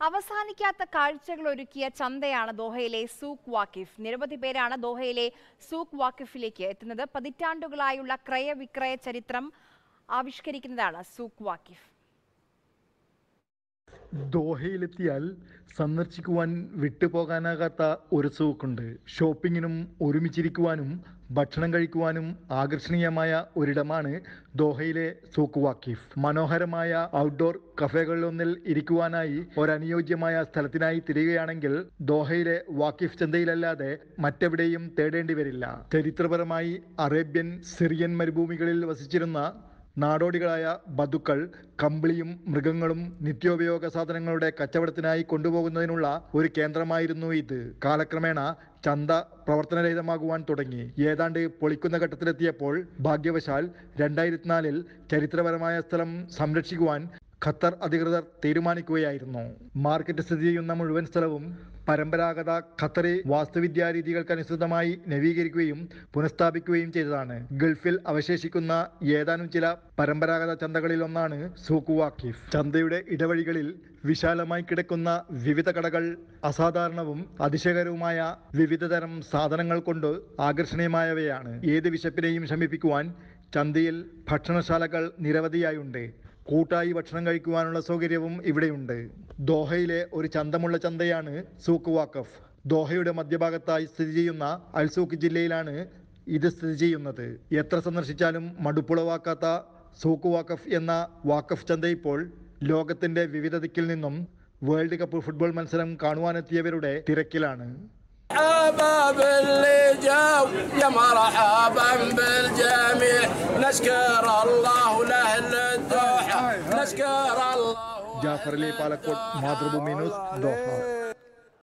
അവസാനിക്കാത്ത കാഴ്ചകൾ ഒരുക്കിയ ചന്തയാണ് ദോഹയിലെ സൂക്ക് വാക്കിഫ് നിരവധി പേരാണ് ദോഹയിലെ സൂക്ക് വാക്കിഫിലേക്ക് എത്തുന്നത് പതിറ്റാണ്ടുകളായുള്ള ക്രയവിക്രയ ചരിത്രം ആവിഷ്കരിക്കുന്നതാണ് സൂക്ക് വാക്കിഫ് ദോഹയിലെത്തിയാൽ സന്ദർശിക്കുവാൻ വിട്ടുപോകാനാകാത്ത ഒരു സൂക്കുണ്ട് ഷോപ്പിങ്ങിനും ഒരുമിച്ചിരിക്കുവാനും ഭക്ഷണം കഴിക്കുവാനും ആകർഷണീയമായ ഒരിടമാണ് ദോഹയിലെ സൂക്ക് വാക്കിഫ് മനോഹരമായ ഔട്ട്ഡോർ കഫേകളിലൊന്നിൽ ഇരിക്കുവാനായി ഒരനുയോജ്യമായ സ്ഥലത്തിനായി തിരികെയാണെങ്കിൽ ദോഹയിലെ വാക്കിഫ് ചന്തയിലല്ലാതെ മറ്റെവിടെയും തേടേണ്ടി വരില്ല ചരിത്രപരമായി അറേബ്യൻ സിറിയൻ മരുഭൂമികളിൽ വസിച്ചിരുന്ന നാടോടികളായ ബതുക്കൾ കമ്പിളിയും മൃഗങ്ങളും നിത്യോപയോഗ സാധനങ്ങളുടെ കച്ചവടത്തിനായി കൊണ്ടുപോകുന്നതിനുള്ള ഒരു കേന്ദ്രമായിരുന്നു ഇത് കാലക്രമേണ ചന്ത പ്രവർത്തനരഹിതമാകുവാൻ തുടങ്ങി ഏതാണ്ട് പൊളിക്കുന്ന ഘട്ടത്തിലെത്തിയപ്പോൾ ഭാഗ്യവശാൽ രണ്ടായിരത്തിനാലിൽ ചരിത്രപരമായ സ്ഥലം സംരക്ഷിക്കുവാൻ ഖത്തർ അധികൃതർ തീരുമാനിക്കുകയായിരുന്നു മാർക്കറ്റ് സ്ഥിതി ചെയ്യുന്ന മുഴുവൻ സ്ഥലവും പരമ്പരാഗത ഖത്തറി വാസ്തുവിദ്യാ രീതികൾക്കനുസൃതമായി നവീകരിക്കുകയും പുനഃസ്ഥാപിക്കുകയും ചെയ്തതാണ് ഗൾഫിൽ അവശേഷിക്കുന്ന ഏതാനും ചില പരമ്പരാഗത ചന്തകളിലൊന്നാണ് സൂക്ക് വാക്കിഫ് ചന്തയുടെ ഇടവഴികളിൽ വിശാലമായി കിടക്കുന്ന വിവിധ കടകൾ അസാധാരണവും അതിശയകരവുമായ വിവിധതരം സാധനങ്ങൾ കൊണ്ട് ആകർഷണീയമായവയാണ് ഏത് വിശപ്പിനെയും ശമിപ്പിക്കുവാൻ ചന്തയിൽ ഭക്ഷണശാലകൾ നിരവധിയായുണ്ട് കൂട്ടായി ഭക്ഷണം കഴിക്കുവാനുള്ള സൗകര്യവും ഇവിടെയുണ്ട് ദോഹയിലെ ഒരു ചന്തമുള്ള ചന്തയാണ് സൂക്ക് വാക്കഫ് ദോഹയുടെ മധ്യഭാഗത്തായി സ്ഥിതി ചെയ്യുന്ന അൽസൂക്ക് ജില്ലയിലാണ് ഇത് സ്ഥിതി ചെയ്യുന്നത് എത്ര സന്ദർശിച്ചാലും മടുപ്പുളവാക്കാത്ത സൂക്ക് വാക്കഫ് എന്ന വാക്കഫ് ചന്ത ഇപ്പോൾ ലോകത്തിന്റെ വിവിധ ദിക്കിൽ നിന്നും വേൾഡ് കപ്പ് ഫുട്ബോൾ മത്സരം കാണുവാനെത്തിയവരുടെ തിരക്കിലാണ് مرحبا باللي جاو يا مرحبا بالجميع نشكر الله لاهل الدوحه نشكر الله ജാഫർ അലി പാലക്കോട് മാതൃഭൂമി ന്യൂസ് ദോഹ